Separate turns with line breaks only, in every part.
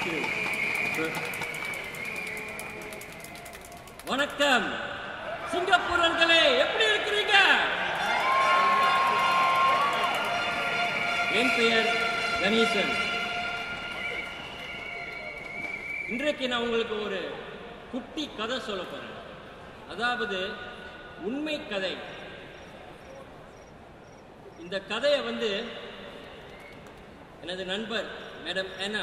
Thank you வணக்கம் சிங்கப்பூரர்களே எப்படி இருக்கிறீங்க என் பெயர் கணேசன் இன்றைக்கு நான் உங்களுக்கு ஒரு குட்டி கதை சொல்ல போறேன் அதாவது உண்மை கதை இந்த கதையை வந்து எனது நண்பர் மேடம் ஏனா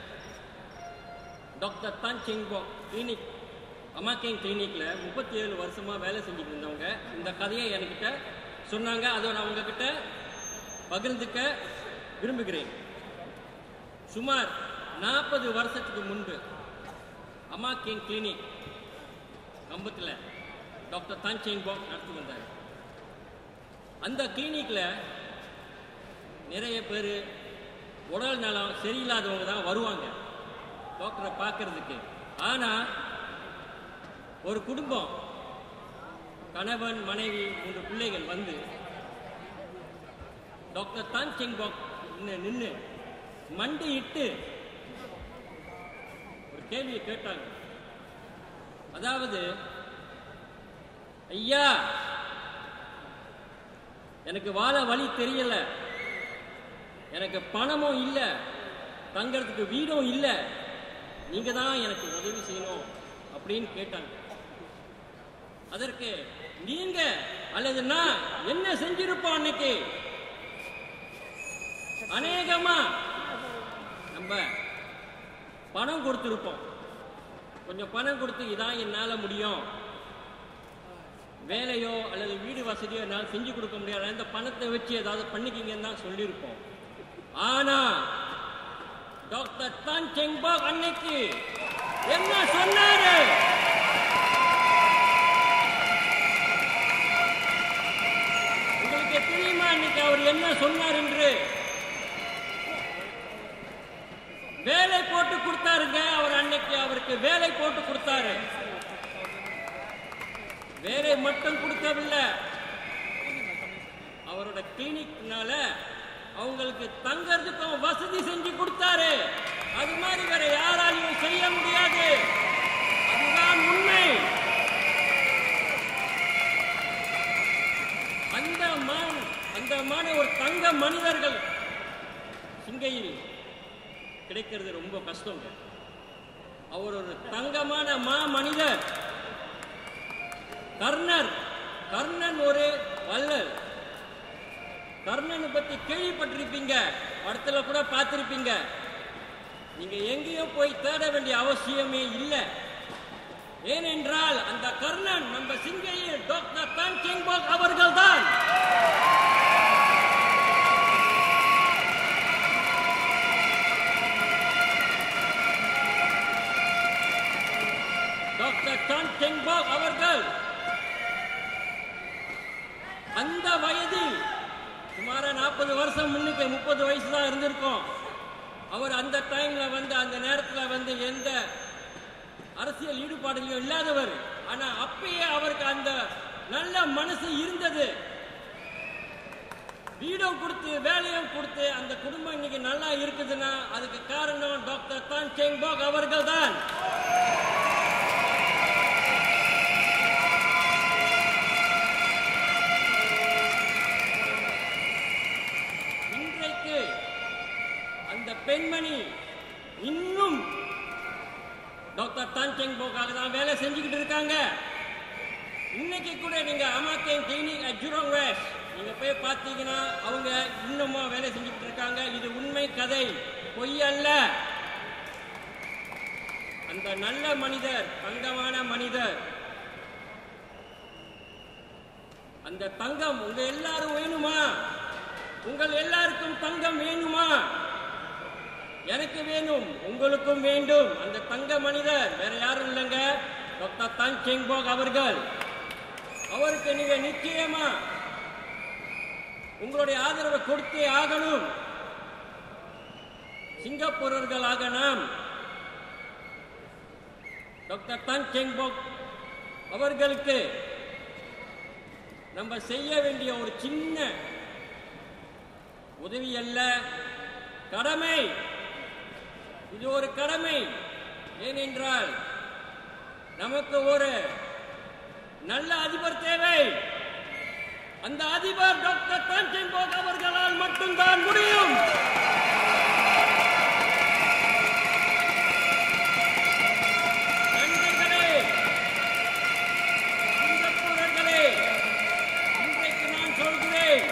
டாக்டர் தான் செங்போ கிளினிக் அமாக்கேங் கிளினிக்கில் முப்பத்தி ஏழு வருஷமாக வேலை செஞ்சுட்டு இருந்தவங்க இந்த கதையை என்கிட்ட சொன்னாங்க அதை நான் உங்ககிட்ட பகிர்ந்துக்க விரும்புகிறேன் சுமார் நாற்பது வருஷத்துக்கு முன்பு அமாக்கேங் கிளினிக் கம்பத்தில் டாக்டர் தான் செங்போ நடத்தி வந்தார் அந்த கிளினிக்கில் நிறைய பேர் உடல் நலம் சரியில்லாதவங்க தான் வருவாங்க டாக்டரை பார்க்கறதுக்கு ஆனால் ஒரு குடும்பம் கணவன் மனைவி மூன்று பிள்ளைகள் வந்து டாக்டர் தான் செங்பாக் நின்று மண்டியிட்டு ஒரு கேள்வியை கேட்டாங்க அதாவது ஐயா எனக்கு வாழ வழி தெரியல எனக்கு பணமும் இல்லை தங்கறதுக்கு வீடும் இல்லை நீங்க தான் எனக்கு உதவி செய்யணும் அப்படின்னு கேட்டாங்க அதற்கு நீங்க அல்லது நான் என்ன செஞ்சிருப்போம் அன்னைக்கு அநேகமா நம்ம பணம் கொடுத்திருப்போம் கொஞ்சம் பணம் கொடுத்து இதான் என்னால முடியும் வேலையோ அல்லது வீடு வசதியோ என்னால் செஞ்சு கொடுக்க முடியாது இந்த பணத்தை வச்சு ஏதாவது பண்ணிக்கிங்கன்னு தான் சொல்லியிருப்போம் ஆனா டாக்டர் தான் செங்பாக் அன்னைக்கு என்ன சொன்னாரு உங்களுக்கு தெரியுமா அன்னைக்கு அவர் என்ன சொன்னார் என்று வேலை போட்டு கொடுத்தாருங்க அவர் அன்னைக்கு அவருக்கு வேலை போட்டு கொடுத்தாரு வேலை மட்டும் கொடுக்கவில்லை அவரோட கிளினிக்னால அவங்களுக்கு தங்கறதுக்கும் வசதி செஞ்சு கொடுத்தாரு அது மாதிரி வேற யாராலையும் செய்ய முடியாது அதுதான் உண்மை அந்த மான் அந்த மான ஒரு தங்க மனிதர்கள் சிங்கையில் கிடைக்கிறது ரொம்ப கஷ்டங்க அவர் ஒரு தங்கமான மா மனிதர் கர்ணர் கர்ணன் ஒரு வள்ளல் கர்ணனை பத்தி கேள்விப்பட்டிருப்பீங்க படத்துல கூட பார்த்திருப்பீங்க நீங்க எங்கேயும் போய் தேட வேண்டிய அவசியமே இல்லை ஏனென்றால் அந்த கர்ணன் நம்ம சிங்கையில் டாக்டர் தான் செங்பாக் அவர்கள் தான் டாக்டர் தான் செங்பாக் அவர்கள் அந்த வயதில் சுமார நாற்பது வருஷம் முன்னுக்கு முப்பது வயசு தான் இருந்திருக்கும் அவர் அந்த டைம்ல வந்து அந்த நேரத்துல வந்து எந்த அரசியல் ஈடுபாடுலையும் இல்லாதவர் ஆனா அப்பயே அவருக்கு அந்த நல்ல மனசு இருந்தது வீடும் கொடுத்து வேலையும் கொடுத்து அந்த குடும்பம் இன்னைக்கு நல்லா இருக்குதுன்னா அதுக்கு காரணம் டாக்டர் தான் செங்பாக் அவர்கள் தான் இன்றைக்கு அந்த பெண்மணி இன்னும் டாக்டர் தான் செங்போக்காக தான் வேலை செஞ்சுக்கிட்டு இருக்காங்க இன்னைக்கு கூட நீங்க அமாக்கேன் கிளினிக் அட் ஜூரோங் வேஸ்ட் நீங்க போய் பார்த்தீங்கன்னா அவங்க இன்னுமா வேலை செஞ்சுக்கிட்டு இருக்காங்க இது உண்மை கதை பொய் அல்ல அந்த நல்ல மனிதர் தங்கமான மனிதர் அந்த தங்கம் உங்க எல்லாரும் வேணுமா உங்கள் எல்லாருக்கும் தங்கம் வேணுமா எனக்கு வேணும் உங்களுக்கும் வேண்டும் அந்த தங்க மனிதர் வேற யாரும் இல்லைங்க டாக்டர் தான் செங்பாக் அவர்கள் அவருக்கு நீங்க நிச்சயமா உங்களுடைய ஆதரவை கொடுத்தே ஆகணும் சிங்கப்பூரர்களாக நாம் டாக்டர் தான் செங்பாக் அவர்களுக்கு நம்ம செய்ய வேண்டிய ஒரு சின்ன உதவி அல்ல கடமை இது ஒரு கடமை ஏனென்றால் நமக்கு ஒரு நல்ல அதிபர் தேவை அந்த அதிபர் டாக்டர் தான்செங் போக் அவர்களால் மட்டும்தான் முடியும் நண்பர்களே சிங்கப்பூரர்களே இன்றைக்கு நான் சொல்கிறேன்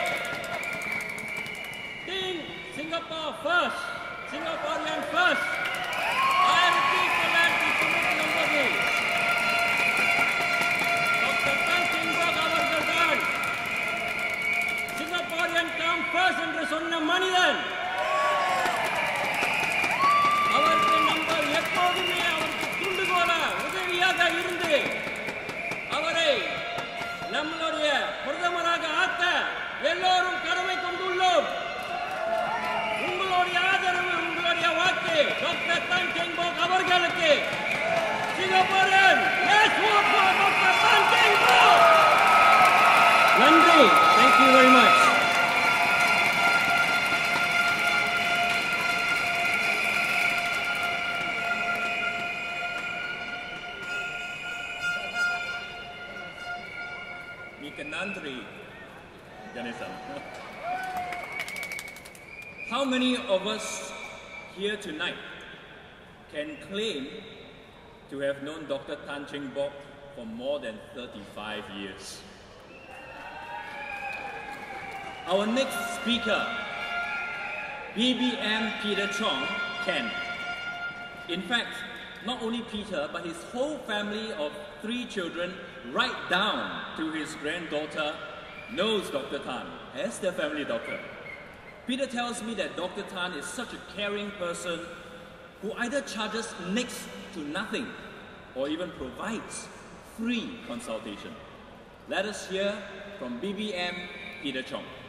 team Singapore first Singaporean first ஆயிரத்தி தொள்ளாயிரத்தி தொண்ணூத்தி ஒன்பது டாக்டர் தான் சிங்பாக் அவர்கள் தான் சிங்கப்பூரியன் கம் ஃபர்ஸ்ட் என்று சொன்ன மனிதன் அவருக்கு நம்ம எப்போதுமே அவருக்கு துண்டுகோல உதவியாக இருந்து அவரை நம்மளுடைய பிரதமராக ஆக்க எல்லோரும் கடமை கொண்டுள்ளோம் உங்களுடைய ஆதரவு உங்களுடைய வாக்கு டாக்டர் தான் செங்போக் அவர்களுக்கு Singaporean yes vote for doctor Tan Cheng Bock நன்றி thank you very much
Mika Nandri Ganesan. How many of us here tonight can claim to have known Dr. Tan Cheng Bok for more than 35 years? Our next speaker, BBM Peter Chong, can. In fact, not only Peter, but his whole family of three children, right down to his granddaughter, knows Dr. Tan as their family doctor. Peter tells me that Dr. Tan is such a caring person who either charges next to nothing or even provides free consultation. Let us hear from BBM Peter Chong.